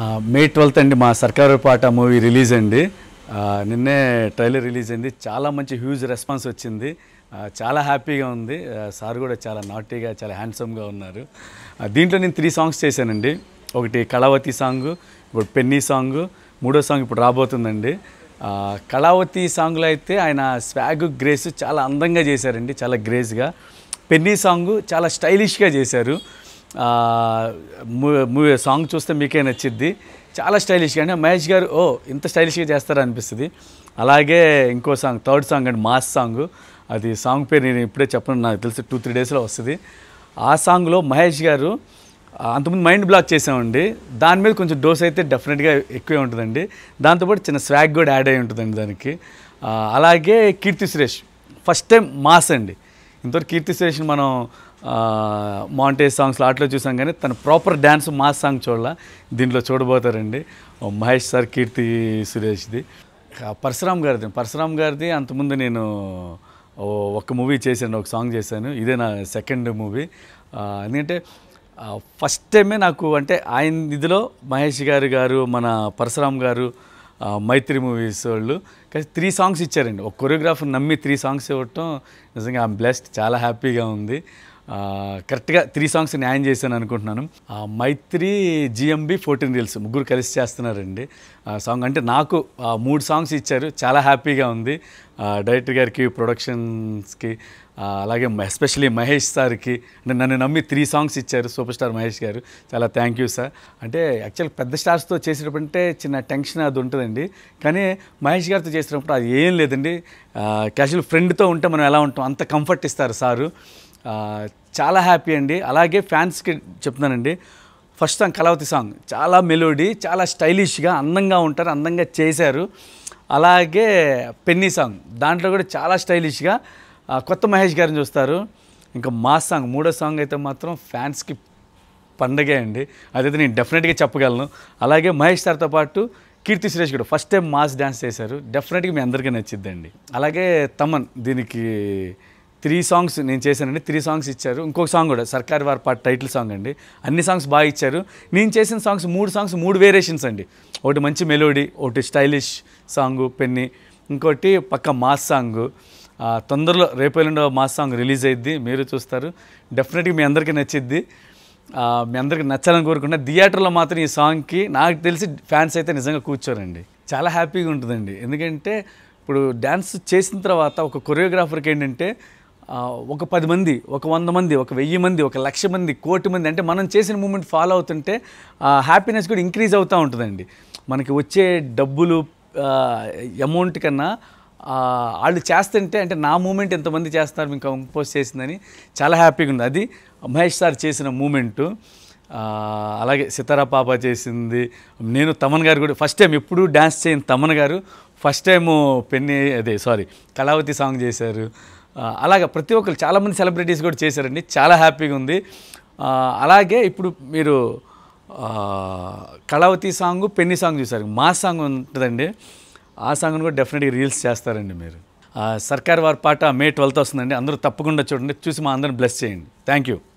ఆ, May twelfth అండి మా సర్కారు పాట మూవీ రిలీజ్ అండి ఆ, నిన్నే ట్రైలర్ రిలీజ్ అయింది చాలా మంచి హ్యూజ్ రెస్పాన్స్ వచ్చింది ఆ, చాలా హ్యాపీగా ఉంది ఆ, సార్ కూడా చాలా నాటీగా చాలా హ్యాండ్సమ్గా ఉన్నారు ఆ, దీంట్లో నేను త్రీ సాంగ్స్ చేశానండి ఒకటి కళావతి సాంగ్ ఇప్పుడు పెన్నీ సాంగ్ మూడో సాంగ్ ఇప్పుడు రాబోతుందండి ఆ, కళావతి సాంగ్లో అయితే ఆయన స్వాగ్ గ్రేస్ చాలా అందంగా చేశారండి చాలా గ్రేస్గా పెన్నీ సాంగ్ చాలా స్టైలిష్గా చేశారు ఆ, మూ- మూవీ సాంగ్ చూస్తే మీకే నచ్చిద్ది చాలా స్టైలిష్గా అంటే మహేష్ గారు ఓ ఇంత స్టైలిష్గా చేస్తారా అనిపిస్తుంది అలాగే ఇంకో సాంగ్ థర్డ్ సాంగ్ అండి మాస్ సాంగ్ అది సాంగ్ పేరు నేను ఇప్పుడే చెప్పను నాకు తెలిసి టూ త్రీ డేస్లో వస్తుంది ఆ సాంగ్లో మహేష్ గారు ఆ, అంతకుముందు మైండ్ బ్లాక్ చేసామండి దాని మీద కొంచెం డోస్ అయితే డెఫినెట్గా ఎక్కువే ఉంటుందండి దాంతోపాటు చిన్న స్వాగ్ కూడా యాడ్ అయి ఉంటుందండి దానికి ఆ, అలాగే Keerthy Suresh first time mass అండి ఇంతవరకు కీర్తి సురేష్ని మనం మాంటేజ్ సాంగ్స్లో ఆటలో చూసాం కానీ తన ప్రాపర్ డ్యాన్స్ మాస్ సాంగ్ చూడాల దీంట్లో చూడబోతారండి ఓ మహేష్ సార్ కీర్తి సురేష్ది ఆ పరశురామ్ గారిది పరశురామ్ గారిది అంతకుముందు నేను ఓ ఒక మూవీ చేశాను ఒక సాంగ్ చేశాను ఇదే నా సెకండ్ మూవీ ఎందుకంటే ఫస్ట్ టైమే నాకు అంటే ఆయన ఇదిలో మహేష్ గారు గారు మన పరశురామ్ గారు ఆ, మైత్రి మూవీస్ వాళ్ళు కానీ త్రీ సాంగ్స్ ఇచ్చారండి ఒక కొరియోగ్రాఫర్ నమ్మి త్రీ సాంగ్స్ ఇవ్వటం నిజంగా ఐఎమ్ బ్లెస్డ్ చాలా హ్యాపీగా ఉంది ఆ, కరెక్ట్గా త్రీ సాంగ్స్ న్యాయం చేశాను అనుకుంటున్నాను ఆ, మైత్రి జిఎంబి ఫోర్టీన్ రీల్స్ ముగ్గురు కలిసి చేస్తున్నారండి ఆ సాంగ్ అంటే నాకు ఆ, మూడు సాంగ్స్ ఇచ్చారు చాలా హ్యాపీగా ఉంది ఆ, డైరెక్టర్ గారికి ప్రొడక్షన్స్కి ఆ, అలాగే ఎస్పెషలీ మహేష్ సార్కి అంటే నన్ను నమ్మి త్రీ సాంగ్స్ ఇచ్చారు సూపర్ స్టార్ మహేష్ గారు చాలా థ్యాంక్ యూ సార్ అంటే యాక్చువల్ పెద్ద స్టార్స్తో చేసేటప్పుడు అంటే చిన్న టెన్షన్ అది ఉంటుందండి కానీ మహేష్ గారితో చేసినప్పుడు అది ఏం లేదండి క్యాజువల్ ఫ్రెండ్తో ఉంటే మనం ఎలా ఉంటాం అంత కంఫర్ట్ ఇస్తారు సారు ఆ, చాలా హ్యాపీ అండి అలాగే ఫ్యాన్స్కి చెప్తున్నానండి ఫస్ట్ సాంగ్ కళావతి సాంగ్ చాలా మెలోడీ చాలా స్టైలిష్గా అందంగా ఉంటారు అందంగా చేశారు అలాగే పెన్నీ సాంగ్ దాంట్లో కూడా చాలా స్టైలిష్గా ఆ, కొత్త మహేష్ గారిని చూస్తారు ఇంకా మాస్ సాంగ్ మూడో సాంగ్ అయితే మాత్రం ఫ్యాన్స్కి పండగే అండి అదైతే నేను డెఫినెట్గా చెప్పగలను అలాగే మహేష్ సార్తో పాటు కీర్తి సురేష్ కూడా ఫస్ట్ టైం మాస్ డ్యాన్స్ చేశారు డెఫినెట్గా మీ అందరికీ నచ్చిద్దండి అలాగే తమన్ దీనికి త్రీ సాంగ్స్ నేను చేశానండి త్రీ సాంగ్స్ ఇచ్చారు ఇంకొక సాంగ్ కూడా సర్కార్ వారి పాట టైటిల్ సాంగ్ అండి అన్ని సాంగ్స్ బాగా ఇచ్చారు నేను చేసిన సాంగ్స్ మూడు సాంగ్స్ మూడు వేరియేషన్స్ అండి ఒకటి మంచి మెలోడీ ఒకటి స్టైలిష్ సాంగ్ పెన్ని ఇంకోటి పక్క మాస్ సాంగ్ ఆ, తొందరలో రేపు ఎల్లుండో మాస్ సాంగ్ రిలీజ్ అయ్యిద్ది మీరు చూస్తారు డెఫినెట్గా మీ అందరికీ నచ్చిద్ది ఆ, మీ అందరికి నచ్చాలని కోరుకుంటున్నా థియేటర్లో మాత్రం ఈ సాంగ్కి నాకు తెలిసి ఫ్యాన్స్ అయితే నిజంగా కూర్చోరండి చాలా హ్యాపీగా ఉంటుందండి ఎందుకంటే ఇప్పుడు డ్యాన్స్ చేసిన తర్వాత ఒక కొరియోగ్రాఫర్కి ఏంటంటే ఆ, ఒక పది మంది ఒక వంద మంది ఒక వెయ్యి మంది ఒక లక్ష మంది కోటి మంది అంటే మనం చేసిన మూమెంట్ ఫాలో అవుతుంటే హ్యాపీనెస్ కూడా ఇంక్రీజ్ అవుతూ ఉంటుందండి మనకి వచ్చే డబ్బులు అమౌంట్ కన్నా ఆ, వాళ్ళు చేస్తుంటే అంటే నా మూమెంట్ ఎంతమంది చేస్తారు మీకు కంపోజ్ చేసిందని చాలా హ్యాపీగా ఉంది అది మహేష్ సార్ చేసిన మూమెంటు అలాగే సితారా పాప చేసింది నేను తమన్ గారు కూడా ఫస్ట్ టైం ఎప్పుడూ డ్యాన్స్ చేయని తమన్ గారు ఫస్ట్ టైము పెన్ని అదే సారీ కళావతి సాంగ్ చేశారు ఆ, అలాగే ప్రతి ఒక్కరు చాలామంది సెలబ్రిటీస్ కూడా చేశారండి చాలా హ్యాపీగా ఉంది ఆ, అలాగే ఇప్పుడు మీరు ఆ, కళావతి సాంగ్ పెన్ని సాంగ్ చూసారు మా సాంగ్ ఉంటుందండి ఆ సాంగ్ను కూడా డెఫినెట్గా రీల్స్ చేస్తారండి మీరు ఆ, సర్కార్ వారి పాట మే ట్వెల్త్ వస్తుందండి అందరూ తప్పకుండా చూడండి చూసి మా అందరిని బ్లెస్ చేయండి థ్యాంక్ యూ